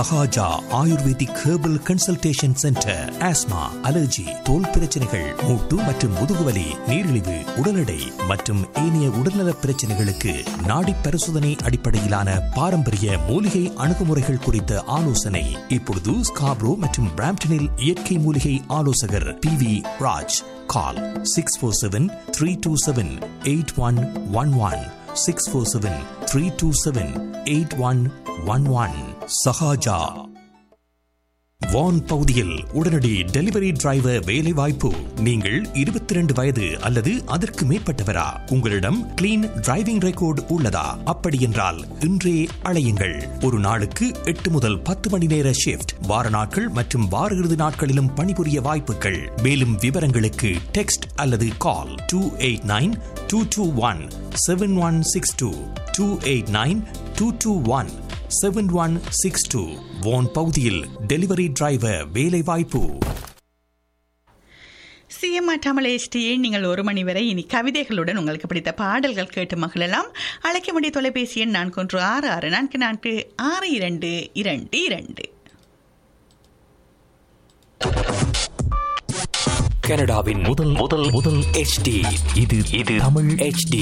Sahaja Ayurvedic herbal consultation centre asthma allergy தோல் பிரச்சனைகள் மூட்டு மற்றும் முதுகுவலி நீரிழிவு உடல் எடை மற்றும் ஏனைய உடல்நலப் பிரச்சனைகளுக்கு நாடி பரிசோதனை அடிப்படையிலான பாரம்பரிய மூலிகை அணுகுமுறைகள் குறித்த ஆலோசனை இப்பொழுது ஸ்காப்ரோ மற்றும் பிராம்டனில் இயற்கை மூலிகை ஆலோசகர் P V Raj call six four seven three two seven eight one one one six four seven three two seven eight one one one Sahaja Vaughan பகுதியில் உடனடி டெலிவரி டிரைவர் வேலை வாய்ப்பு நீங்கள் இருபத்தி ரெண்டு வயது அல்லது அதற்கு மேற்பட்டவரா உங்களிடம் கிளீன் டிரைவிங் ரெக்கார்டு உள்ளதா அப்படி என்றால் இன்றே அழையுங்கள் ஒரு நாளுக்கு எட்டு முதல் பத்து மணி நேர ஷிப்ட் வார நாட்கள் மற்றும் வார இறுதி நாட்களிலும் பணிபுரிய வாய்ப்புகள் மேலும் விவரங்களுக்கு டெக்ஸ்ட் அல்லது call two eight nine two two one seven one six two two eight nine two two one seven one six two Vaughan பகுதியில் டெலிவரி டிரைவர் வேலை வாய்ப்பு சிஎம்ஆர் தமிழ் HDயை நீங்கள் ஒரு மணி வரை இனி கவிதைகளுடன் உங்களுக்கு பிடித்த பாடல்கள் கேட்டு மகிழலாம் அழைக்க வேண்டிய தொலைபேசி எண் நான்கு ஒன்று ஆறு ஆறு நான்கு நான்கு ஆறு இரண்டு இரண்டு இரண்டு கனடாவின் முதல் முதல் முதல் HD இது இது தமிழ் HD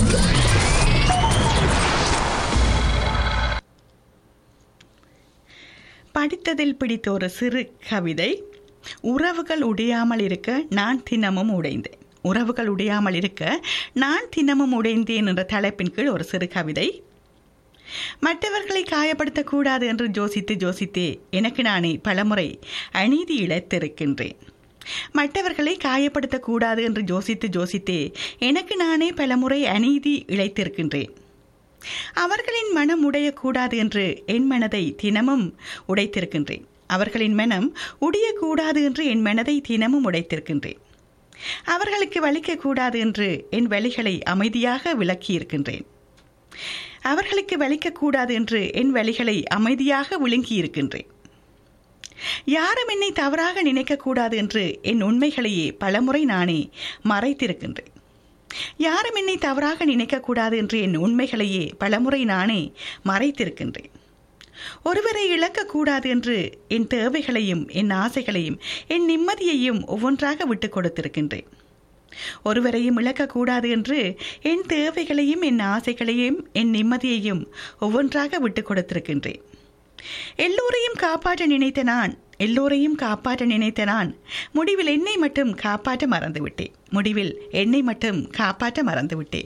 படித்ததில் பிடித்த ஒரு சிறு கவிதை உறவுகள் உடையாமல் இருக்க நான் தினமும் உடைந்தேன் உறவுகள் உடையாமல் இருக்க நான் தினமும் உடைந்தேன் என்ற தலைப்பின் கீழ் ஒரு சிறு கவிதை மற்றவர்களை காயப்படுத்தக்கூடாது என்று யோசித்து யோசித்தே எனக்கு நானே பலமுறை அநீதி இழைத்திருக்கின்றேன் மற்றவர்களை காயப்படுத்தக்கூடாது என்று யோசித்து யோசித்தே எனக்கு நானே பலமுறை அநீதி இழைத்திருக்கின்றேன் அவர்களின் மனம் உடையக்கூடாது என்று என் மனதை தினமும் உடைத்திருக்கின்றேன் அவர்களின் மனம் உடையக்கூடாது என்று என் மனதை தினமும் உடைத்திருக்கின்றேன் அவர்களுக்கு வலிக்கக்கூடாது என்று என் வழிகளை அமைதியாக விளக்கியிருக்கின்றேன் அவர்களுக்கு வலிக்கக்கூடாது என்று என் வழிகளை அமைதியாக விழுங்கியிருக்கின்றேன் யாரும் என்னை தவறாக நினைக்கக்கூடாது என்று என் உண்மைகளையே பலமுறை நானே மறைத்திருக்கின்றேன் யாரும் என்னை தவறாக நினைக்கக்கூடாது என்று என் உண்மைகளையே பலமுறை நானே மறைத்திருக்கின்றேன் ஒருவரை இழக்கக்கூடாது என்று என் தேவைகளையும் என் ஆசைகளையும் என் நிம்மதியையும் ஒவ்வொன்றாக விட்டுக் கொடுத்திருக்கின்றேன் ஒருவரையும் இழக்கக்கூடாது என்று என் தேவைகளையும் என் ஆசைகளையும் என் நிம்மதியையும் ஒவ்வொன்றாக விட்டுக் கொடுத்திருக்கின்றேன் எல்லோரையும் காப்பாற்ற நினைத்த நான் எல்லோரையும் காப்பாற்ற நினைத்த நான் முடிவில் என்னை மட்டும் காப்பாற்ற மறந்துவிட்டேன் முடிவில் என்னை மட்டும் காப்பாற்ற மறந்துவிட்டேன்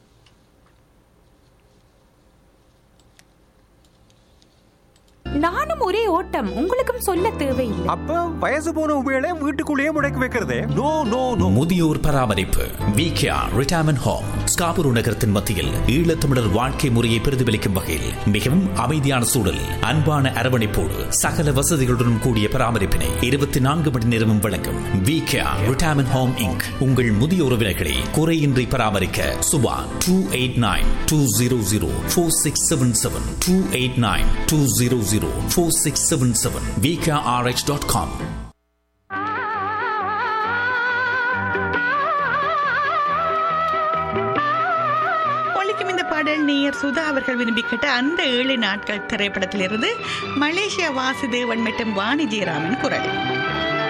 நானும் ஒரே ஓட்டம் உங்களுக்கும் சொல்ல தேவையில்லை அப்ப வயசு போன உபயோக வீட்டுக்குள்ளேயே முடக்கி வைக்கிறதே நோ நோ நோ முதியோர் பராமரிப்பு விகேஆர் ரிட்டையர்மெண்ட் ஹோம் ஸ்காபூர் நகரத்தின் மத்தியில் ஈழத்தமிழர் வாழ்க்கை முறையை பிரதிபலிக்கும் வகையில் மிகவும் அமைதியான சூழல் அன்பான அரவணைப்போடு சகல வசதிகளுடன் கூடிய பராமரிப்பினை இருபத்தி நான்கு மணி நேரமும் வழங்கும் விகேஆர் ரிட்டையர்மெண்ட் ஹோம் இங்க் உங்கள் முதிய உறவினர்களை குறையின்றி பராமரிக்க Subha two eight nine two zero zero four six seven seven two eight nine two zero zero four six seven seven VKRH dot com ஒழிக்கும் இந்த பாடல் நேயர் சுதா அவர்கள் விரும்பி கேட்ட அந்த ஏழு நாட்கள் திரைப்படத்திலிருந்து மலேசியா வாசுதேவன் மற்றும் வாணி ஜெயராமன் குரல்